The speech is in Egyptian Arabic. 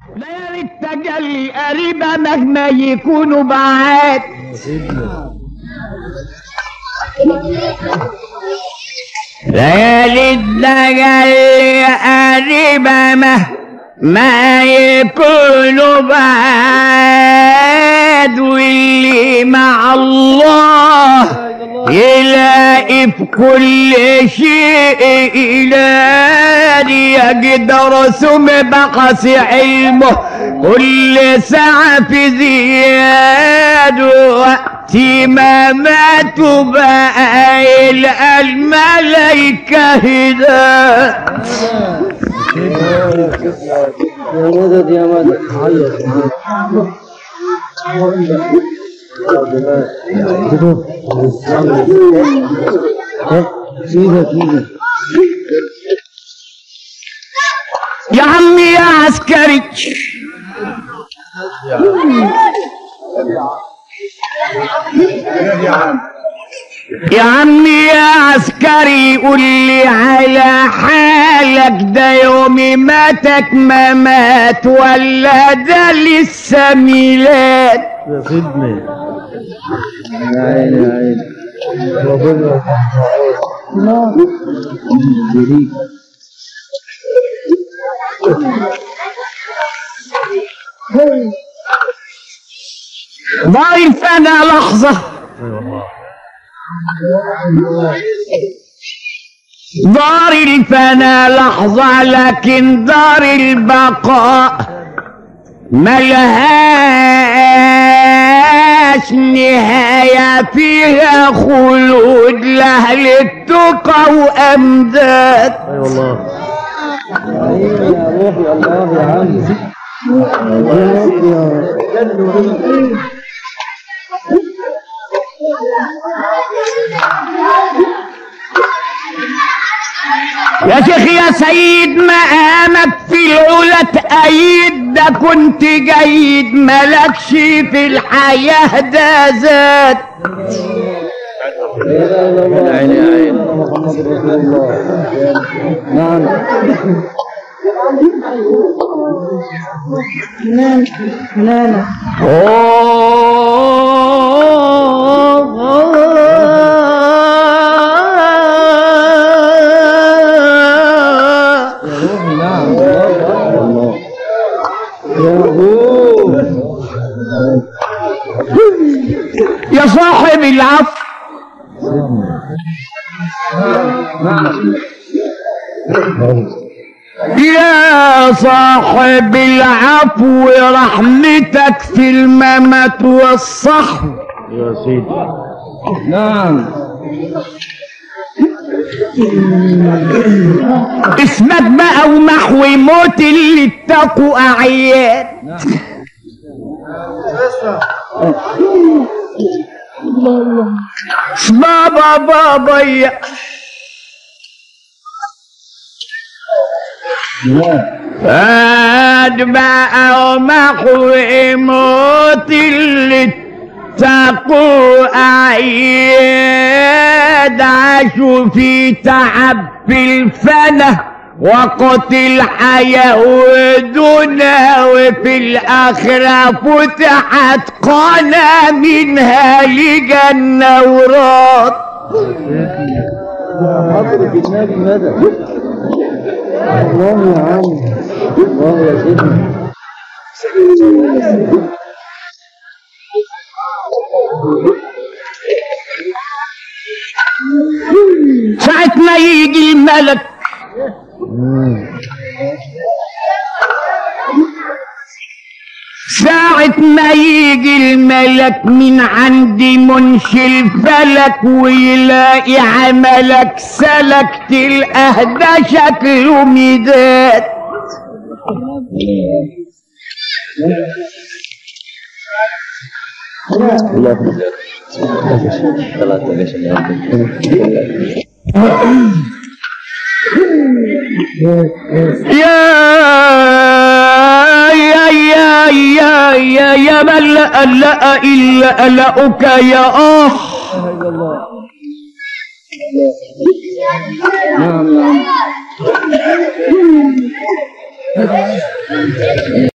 ليالي التجلي قريبة مهما يكونوا بعاد ليالي التجلي قريبة مهما يكونوا بعاد واللي مع الله يلاقي في كل شيء إلهي يقدر ثم بقس علمه كل ساعة في زياد وقت ما ماتوا بقى يلقى الملايكة هداه يا مدد يا مدد عيط سيدك سيدك يا عمي يا عسكري يا عمي يا عسكري قول لي على حالك ده يومي ماتك ما مات ولا ده لسه ميلاد يا سيدنا يا عيني يا عيني ربنا يهديك ضايف انا لحظة دار الفنا لحظة لكن دار البقاء ملهاش نهاية فيها خلود لأهل التقى وأمداد اي والله يا عيني يا روحي الله يا عم يا رب يا يا شيخ يا سيد مقامك في العلا تأيد ده كنت جيد ملكش في الحياة ده زاد لا اله الا الله يا عيني يا عيني محمد رسول الله نعم يا روحي نعم الله يا روح يا صاحب العفو يا صاحب العفو رحمتك في الممات والصحو يا سيدي نعم اسمك بقى ومحو موت اللي اتقوا اعياد بابا بابا يا هاد بقى ومحو موت اللي اتقوا اعياد عاشوا في تعب في الفنه وقت الحياة ودنا وفي الآخرة فتحت قناة منها لجنة وراد حضرة النبي مدى الله يا عم الله يا سيدنا ساعة ما يجي الملك ساعة ما يجي الملك من عندي منشي الفلك ويلاقي عملك سلك تلقاه ده شكله ميداد يا يا يا يا يا يا من لا لا إلا ألأك يا أخ نعم يا عم